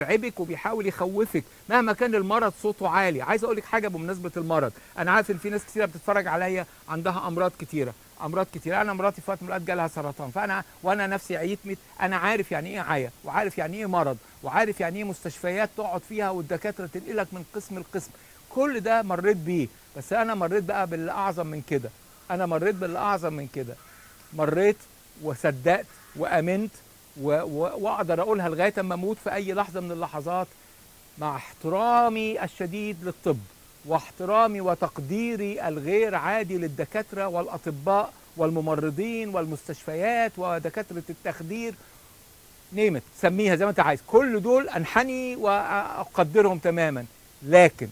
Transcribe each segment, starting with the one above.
بيرعبك وبيحاول يخوفك مهما كان المرض صوته عالي عايز اقول لك حاجه بمناسبه المرض انا عارف ان في ناس كتيره بتتفرج عليا عندها امراض كتيره امراض كتيره انا مراتي في وقت من الاوقات جالها سرطان فانا وانا نفسي عييت ميت انا عارف يعني ايه عيا وعارف يعني ايه مرض وعارف يعني ايه مستشفيات تقعد فيها والدكاتره تنقلك من قسم لقسم كل ده مريت بيه بس انا مريت بقى باللي اعظم من كده انا مريت باللي اعظم من كده مريت وصدقت وامنت و- و- واقدر اقولها لغايه اما اموت في اي لحظه من اللحظات مع احترامي الشديد للطب واحترامي وتقديري الغير عادي للدكاتره والاطباء والممرضين والمستشفيات ودكاتره التخدير نيمت سميها زي ما انت عايز كل دول انحني واقدرهم تماما لكن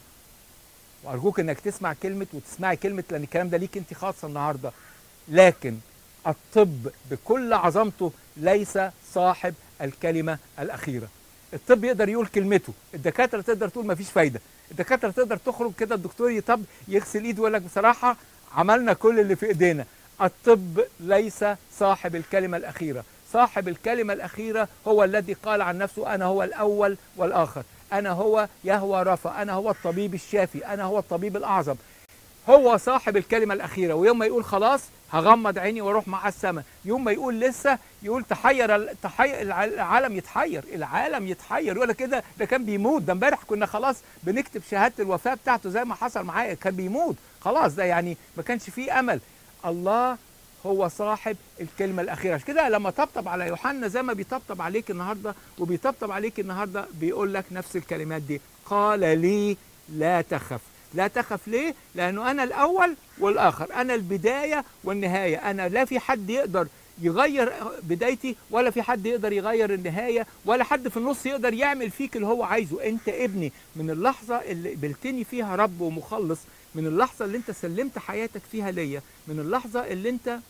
وارجوك انك تسمع كلمه وتسمعي كلمه لان الكلام ده ليك انت خاصه النهارده لكن الطب بكل عظمته ليس صاحب الكلمه الاخيره الطب يقدر يقول كلمته الدكاتره تقدر تقول مفيش فايده الدكاتره تقدر تخرج كده الدكتور يطب يغسل ايده ويقول لك بصراحه عملنا كل اللي في ايدينا الطب ليس صاحب الكلمه الاخيره صاحب الكلمه الاخيره هو الذي قال عن نفسه انا هو الاول والاخر انا هو يهوى رفا انا هو الطبيب الشافي انا هو الطبيب الاعظم هو صاحب الكلمة الأخيرة ويوم ما يقول خلاص هغمض عيني واروح مع السماء يوم ما يقول لسه يقول تحير ال- تحير الع- العالم يتحير العالم يتحير يقول لك كده ده كان بيموت ده امبارح كنا خلاص بنكتب شهادة الوفاة بتاعته زي ما حصل معايا كان بيموت خلاص ده يعني ما كانش فيه أمل الله هو صاحب الكلمة الأخيرة عشان كده لما طبطب على يوحنا زي ما بيطبطب عليك النهاردة وبيطبطب عليك النهاردة بيقول لك نفس الكلمات دي قال لي لا تخف لا تخف ليه؟ لأنه أنا الأول والآخر أنا البداية والنهاية أنا لا في حد يقدر يغير بدايتي ولا في حد يقدر يغير النهاية ولا حد في النص يقدر يعمل فيك اللي هو عايزه أنت ابني من اللحظة اللي قبلتني فيها رب ومخلص من اللحظة اللي أنت سلمت حياتك فيها ليا من اللحظة اللي أنت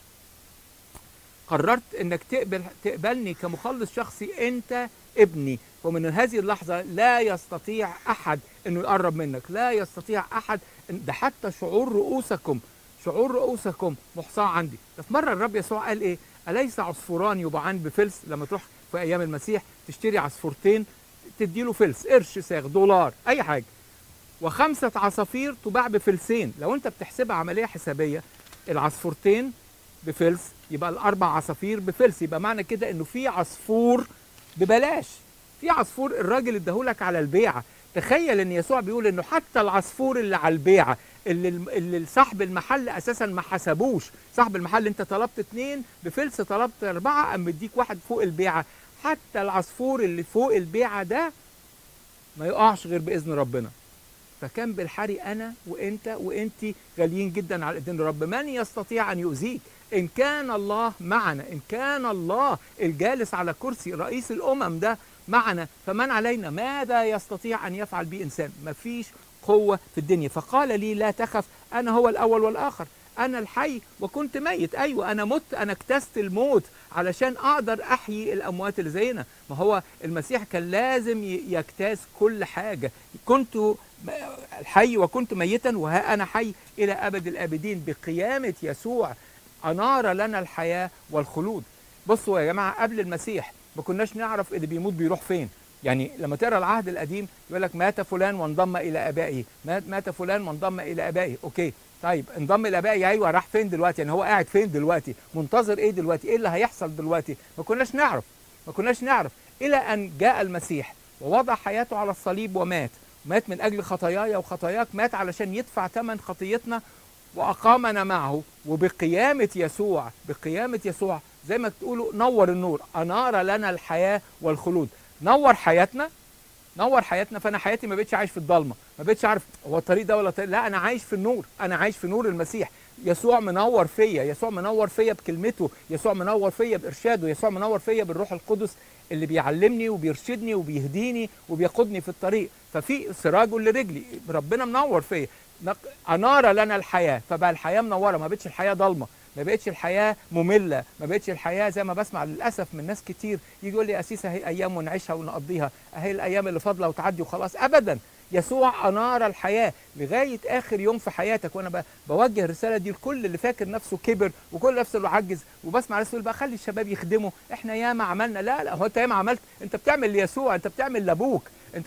قررت انك تقبل تقبلني كمخلص شخصي انت ابني ومن هذه اللحظه لا يستطيع احد انه يقرب منك لا يستطيع احد إن- ده حتى شعور رؤوسكم شعور رؤوسكم محصاه عندي ده في مره الرب يسوع قال ايه اليس عصفوران يباعان بفلس لما تروح في ايام المسيح تشتري عصفورتين تديله فلس قرش ساغ دولار اي حاجه وخمسه عصافير تباع بفلسين لو انت بتحسبها عمليه حسابيه العصفورتين بفلس يبقى الاربع عصافير بفلس يبقى معنى كده انه في عصفور ببلاش في عصفور الراجل اداهولك على البيعه تخيل ان يسوع بيقول انه حتى العصفور اللي على البيعه اللي اللي صاحب المحل اساسا ما حسبوش صاحب المحل انت طلبت اتنين بفلس طلبت اربعه قام مديك واحد فوق البيعه حتى العصفور اللي فوق البيعه ده ما يقعش غير باذن ربنا فكان بالحري انا وانت وانت غاليين جدا على ايدين الرب من يستطيع ان يؤذيك ان كان الله معنا ان كان الله الجالس على كرسي رئيس الامم ده معنا فمن علينا ماذا يستطيع ان يفعل به انسان مفيش قوه في الدنيا فقال لي لا تخف انا هو الاول والاخر انا الحي وكنت ميت ايوه انا مت انا اكتست الموت علشان اقدر احيي الاموات اللي زينا ما هو المسيح كان لازم ي- يجتاز كل حاجه كنت م- الحي وكنت ميتا وها انا حي الى ابد الابدين بقيامه يسوع انار لنا الحياه والخلود بصوا يا جماعه قبل المسيح ما كناش نعرف اللي بيموت بيروح فين يعني لما تقرا العهد القديم يقول لك مات فلان وانضم الى ابائه مات مات فلان وانضم الى ابائه اوكي طيب انضم الى ابائه ايوه راح فين دلوقتي يعني هو قاعد فين دلوقتي منتظر ايه دلوقتي ايه اللي هيحصل دلوقتي ما كناش نعرف ما كناش نعرف الى ان جاء المسيح ووضع حياته على الصليب ومات مات من اجل خطاياي وخطاياك مات علشان يدفع ثمن خطيتنا واقامنا معه وبقيامه يسوع بقيامه يسوع زي ما تقولوا نور النور انار لنا الحياه والخلود نور حياتنا نور حياتنا فانا حياتي ما بقتش عايش في الضلمه ما بقتش عارف هو الطريق ده ولا الطريق لا انا عايش في النور انا عايش في نور المسيح يسوع منور فيا يسوع منور فيا بكلمته يسوع منور فيا بارشاده يسوع منور فيا بالروح القدس اللي بيعلمني وبيرشدني وبيهديني وبيقودني في الطريق ففي سراج لرجلي ربنا منور فيا نق- انار لنا الحياه فبقى الحياه منوره ما بقتش الحياه ضلمه ما بقتش الحياه ممله ما بقتش الحياه زي ما بسمع للاسف من ناس كتير يجي يقول لي يا اسيس اهي ايام ونعيشها ونقضيها اهي الايام اللي فاضله وتعدي وخلاص ابدا يسوع انار الحياه لغايه اخر يوم في حياتك وانا ب- بوجه الرساله دي لكل اللي فاكر نفسه كبر وكل نفسه اللي عجز وبسمع ناس تقول بقى خلي الشباب يخدموا احنا ياما عملنا لا لا هو انت ياما عملت انت بتعمل ليسوع انت بتعمل لابوك